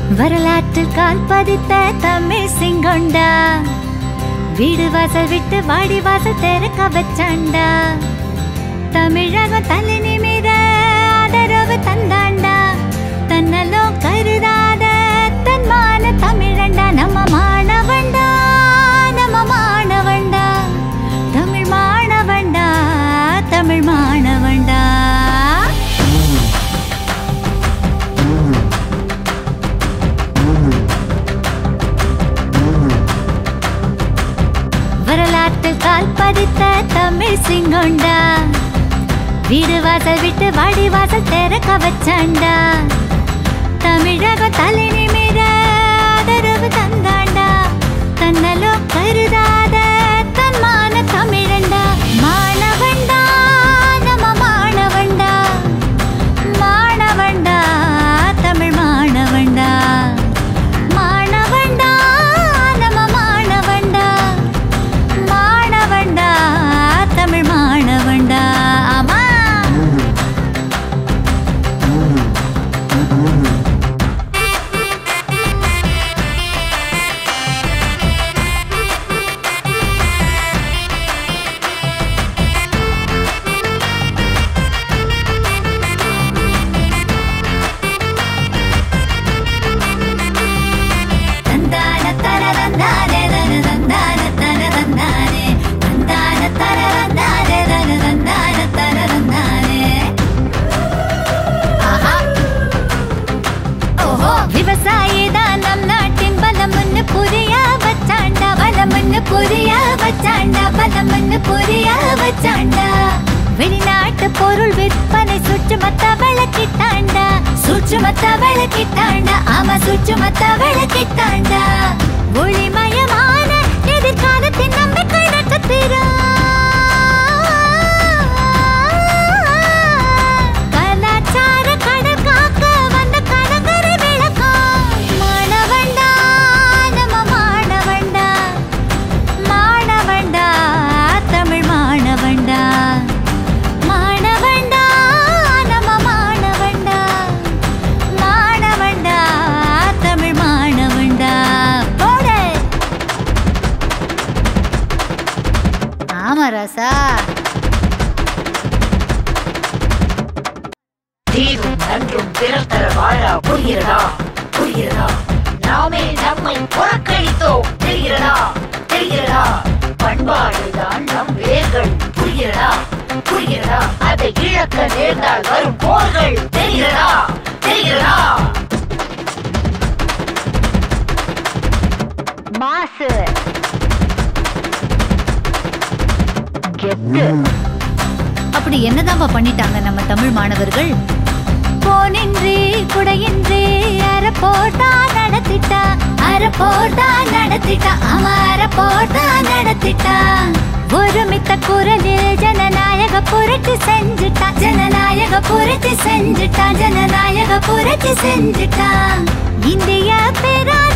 வரலாற்றில் கால் பதித்த தமிழ் சிங்கொண்டா வீடு வாசல் விட்டு வாடி வாசல் திறக்க வச்சாண்டா தமிழகம் தலை நிமிர ஆதரவு தந்தாண்டா தன்னலும் கருதாத தன்மான தமிழண்டா நம்ம மாணவண்டா நம்ம மாணவண்டா தமிழ் மாணவண்டா தமிழ் மாணவண்டா வரலாற்றில் கால் பதித்த தமிழ் சிங்கொண்டா வீடு வாசல் விட்டு வாடி வாசல் திறக்க வச்சாண்டா தமிழக தலை நிமிர ஆதரவு தந்தாண்டா தன்னலோ கருதாத தன்மான தமிழண்டா மாணவண்டா நம்ம மாணவண்டா மாணவண்டா தமிழ் மாணவண்டா மாணவண்டா நம்ம மாணவண்டா மாணவண்டா தமிழ் மாணவண்டா ஆமா தந்தான தர தந்தானே தன தந்தான தர தந்தானே தந்தான தர தந்தானே தன தந்தான தர தந்தானே ஆஹா ஓஹோ விவசாயி தான் நம் நாட்டின் பலம்னு புரிய வச்சாண்டா பலம்னு புரிய வச்சாண்டா பலம்னு புரிய வச்சாண்டா வெளிநாட்டு பொருள் விற்பனை சுற்றுமத்த விளக்கிட்டாண்டா சுற்றுமத்த விளக்கிட்டாண்டா ஆமா சுற்றுமத்த விளக்கிட்டாண்டா ஒளிமயமான எதிர்காலத்தின் நம்பிக்கை நட்சத்திரம் கலாச்சார கடல் காக்க வந்த கலங்கரை விளக்கம் மாணவண்டா நம்ம மாணவண்டா மாணவண்டா தமிழ் மாணவண்டா மாணவண்டா நம்ம மாணவண்டா மாணவண்டா தமிழ் மாணவண்டா போடு ஆமா ராசா தீரும் நன்றும் பிறர் தர வாழா புரிகிறதா புரிகிறதா நாமே நம்மை புறக்கணித்தோம் தெரிகிறதா தெரிகிறதா பண்பாடுதான் நம் வேர்கள் புரிகிறதா புரிகிறதா அதை இழக்க நேர்ந்தால் வரும் போர்கள் தெரிகிறதா தெரிகிறதா மாசு கெத்து அப்படி என்னதான்பா பண்ணிட்டாங்க நம்ம தமிழ் மாணவர்கள் போனின்றி குடையின்றி அறப்போட்டா நடத்திட்டா அறப்போட்டா நடத்திட்டா அவன் அறப்போட்டா நடத்திட்டா ஒருமித்த குரலில் ஜனநாயக புரட்சி செஞ்சுட்டா ஜனநாயக புரட்சி செஞ்சுட்டா ஜனநாயக புரட்சி செஞ்சுட்டா இந்திய பேரா